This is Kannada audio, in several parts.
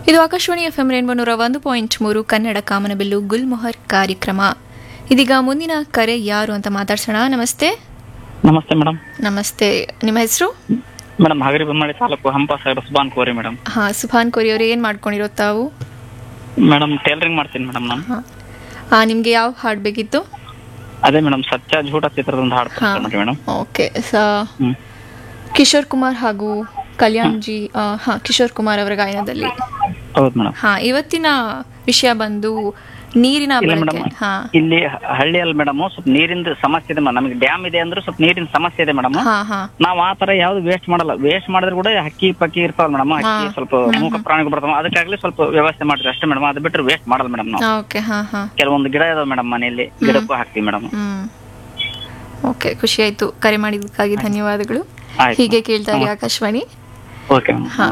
ಇದು ಆಕಾಶವಾಣಿ ಎಫ್ ಎಂ ರೇನ್ಬೋ ನೂರ ಒಂದು ಪಾಯಿಂಟ್ ಮೂರು ಕನ್ನಡ ಕಾಮನಬಿಲ್ಲು ಗುಲ್ಮೊಹರ್ ಕಾರ್ಯಕ್ರಮ ಇದೀಗ ಮುಂದಿನ ಕರೆ ಯಾರು ಅಂತ ಮಾತಾಡ್ಸೋಣ ನಮಸ್ತೆ ನಮಸ್ತೆ ಮೇಡಮ್ ನಮಸ್ತೆ ನಿಮ್ಮ ಹೆಸರು madam Hagari Bommali taluk Hampasagara Subhan Kori madam ಹಾ ಸುಭಾನ್ ಕೋರಿ ಅವರು ಏನು ಮಾಡ್ಕೊಂಡಿರೋ ತಾವು ಮೇಡಮ್ ಟೇಲರಿಂಗ್ ಮಾಡ್ತೀನಿ ಮೇಡಮ್ ನಾನು ಹಾ ಹಾ ನಿಮಗೆ ಯಾವ ಹಾಡು ಬೇಕಿತ್ತು ಅದೇ ಮೇಡಮ್ ಸತ್ಯ ಝೂಟ ಚಿತ್ರದ ಒಂದು ಹಾಡು ಹಾ ಕೊಡ್ತೀನಿ ಮೇಡಮ್ ಓಕೆ ಸ ಹ್ಮ್ ಕಿಶೋರ್ ಕುಮಾರ್ ಹಾಗೂ ಕಲ್ಯಾಣ್ ಜಿ ಆ, ಹಾ ಕಿಶೋರ್ ಕುಮಾರ್ ಅವರ ಗಾಯನದಲ್ಲಿ ಹೌದು ಮೇಡಮ್ ಹಾ ಇವತ್ತಿನ ವಿಷಯ ಬಂದು ನೀರಿನ ಇಲ್ಲ ಬಳಕೆ ಮೇಡಮ್ ಹಾ ಇಲ್ಲಿ ಹಳ್ಳಿಯಲ್ಲಿ ಮೇಡಮ್ ಸ್ವಲ್ಪ ನೀರಿಂದ ಸಮಸ್ಯೆ ಇದೆ madam. ನಮಗೆ ಡ್ಯಾಮ್ ಇದೆ ಅಂದ್ರೆ ಸ್ವಲ್ಪ ನೀರಿನ ಸಮಸ್ಯೆ ಇದೆ ಮೇಡಮ್ ಹಾ ಹಾ ನಾವ್ ಆ ತರ ಯಾವ್ದು ವೇಸ್ಟ್ ಮಾಡಲ್ಲ ವೇಸ್ಟ್ ಮಾಡಿದ್ರೆ ಕೂಡ ಹಕ್ಕಿ ಪಕ್ಕಿ ಇರ್ತಾವ ಮೇಡಮ್ ಹಕ್ಕಿ ಸ್ವಲ್ಪ ಮೂಕ ಪ್ರಾಣಿಗಳು ಬರ್ತಾವ ಅದಕ್ಕಾಗ್ಲಿ ಸ್ವಲ್ಪ ವ್ಯವಸ್ಥೆ ಮಾಡ್ತೀವಿ ಅಷ್ಟೇ ಮೇಡಮ್ ಅದು ಬಿಟ್ಟರೆ ವೇಸ್ಟ್ ಮಾಡಲ್ಲ ಮೇಡಮ್ ನಾವು ಓಕೆ ಹಾ ಹಾ ಕೆಲವೊಂದು ಗಿಡ ಇದಾವೆ ಮೇಡಮ್ ಮನೆಯಲ್ಲಿ ಗಿಡಕ್ಕೂ ಹಾಕ್ತಿವಿ ಮೇಡಮ್ ಹ್ಮ್ ಓಕೆ ಖುಷಿ ಆಯ್ತು ಕರೆ ಮಾಡಿದ್ದಕ್ಕಾಗಿ ಧನ್ಯವಾದಗಳು ಆಯ್ತು. ಹೀಗೆ ಕೇಳ್ತಾ ಇರಿ ಆಕಾಶವಾಣಿ ಓಕೆ ಹಾ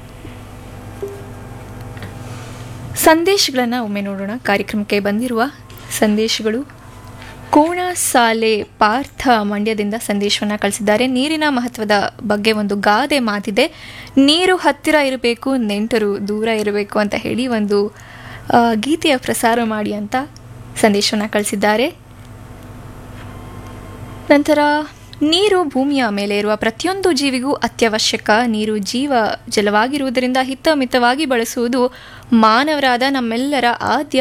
ಸಂದೇಶಗಳನ್ನ ಒಮ್ಮೆ ನೋಡೋಣ ಕಾರ್ಯಕ್ರಮಕ್ಕೆ ಬಂದಿರುವ ಸಂದೇಶಗಳು ಕೋಣ ಸಾಲೆ ಪಾರ್ಥ ಮಂಡ್ಯದಿಂದ ಸಂದೇಶವನ್ನ ಕಳಿಸಿದ್ದಾರೆ ನೀರಿನ ಮಹತ್ವದ ಬಗ್ಗೆ ಒಂದು ಗಾದೆ ಮಾತಿದೆ ನೀರು ಹತ್ತಿರ ಇರಬೇಕು ನೆಂಟರು ದೂರ ಇರಬೇಕು ಅಂತ ಹೇಳಿ ಒಂದು ಆ, ಗೀತೆಯ ಪ್ರಸಾರ ಮಾಡಿ ಅಂತ ಸಂದೇಶವನ್ನ ಕಳಿಸಿದ್ದಾರೆ ನಂತರ ನೀರು ಭೂಮಿಯ ಮೇಲೆ ಇರುವ ಪ್ರತಿಯೊಂದು ಜೀವಿಗೂ ಅತ್ಯವಶ್ಯಕ ನೀರು ಜೀವ ಜಲವಾಗಿರುವುದರಿಂದ ಹಿತಮಿತವಾಗಿ ಬಳಸುವುದು ಮಾನವರಾದ ನಮ್ಮೆಲ್ಲರ ಆದ್ಯ